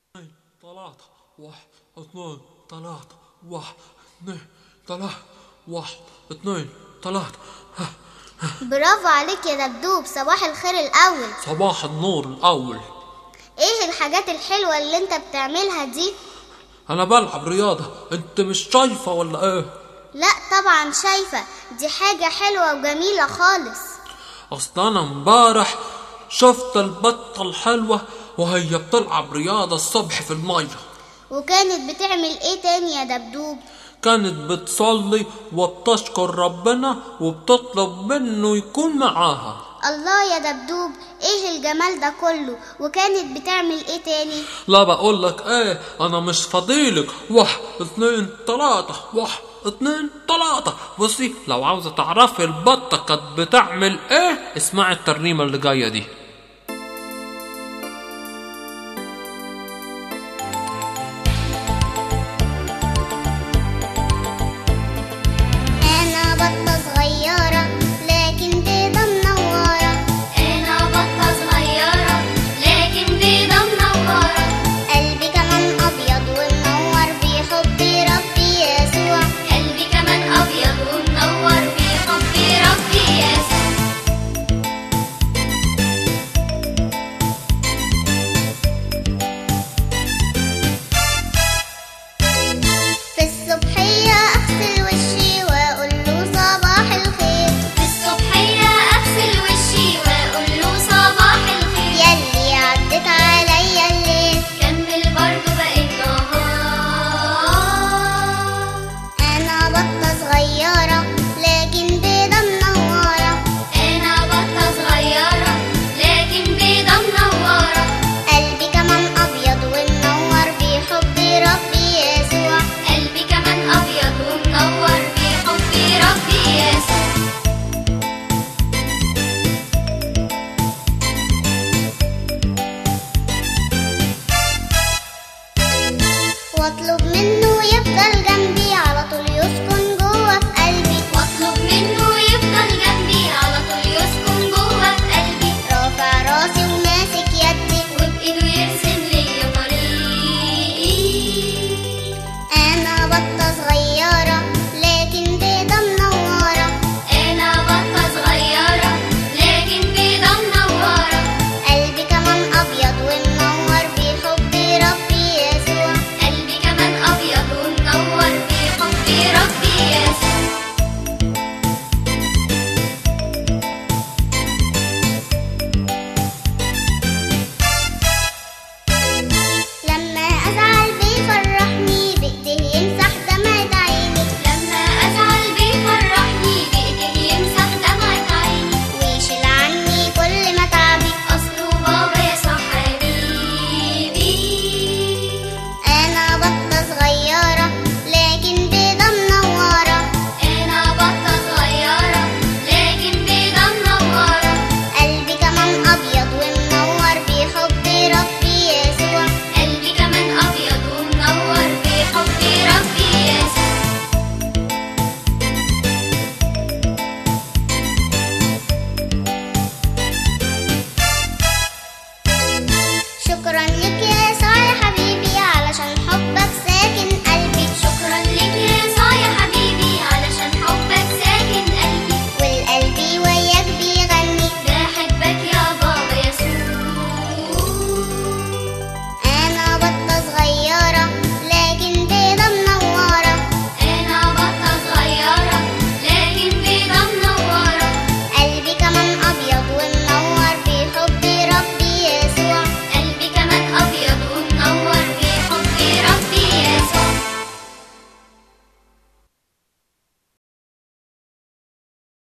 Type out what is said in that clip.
اثنين ثلاثة واحد اثنين ثلاثة واحد اثنين ثلاثة واحد اثنين ثلاثة برافو عليك يا دبدوب صباح الخير الأول صباح النور الأول ايه الحاجات الحلوة اللي انت بتعملها دي؟ أنا بلعب رياضة أنت مش شايفة ولا إيه؟ لا طبعا شايفة دي حاجة حلوة وجميلة خالص أصل أنا امبارح شفت البطة الحلوة وهي بتلعب رياضة الصبح في المية وكانت بتعمل ايه تاني يا دبدوب؟ كانت بتصلي وبتشكر ربنا وبتطلب منه يكون معاها الله يا دبدوب ايه الجمال ده كله وكانت بتعمل ايه تاني؟ لا بقول لك ايه انا مش فضيلك واحد اثنين ثلاثة واحد اثنين ثلاثة بصي لو عاوزة تعرفي البطة كانت بتعمل ايه اسمعي الترنيمة اللي جاية دي أنا بطة صغيرة لكن بيضة منورة أنا بطة صغيرة لكن بيضة منورة قلبي كمان أبيض ومنور بحب ربي يسوع قلبي كمان أبيض ومنور بحب ربي يسوع في الصبحية أغسل وشي وأقول له صباح الخير في الصبحية أغسل وشي وأقول له صباح الخير يلي عدت عليا الليل كمل برضه باقي النهار أنا بطة صغيرة لكن بيضة منورة أنا بطة صغيرة لكن بيضة منورة قلبي كمان أبيض ومنور بحب ربي يسوع قلبي كمان أبيض ومنور بحب ربي يسوع واطلب منه يفضل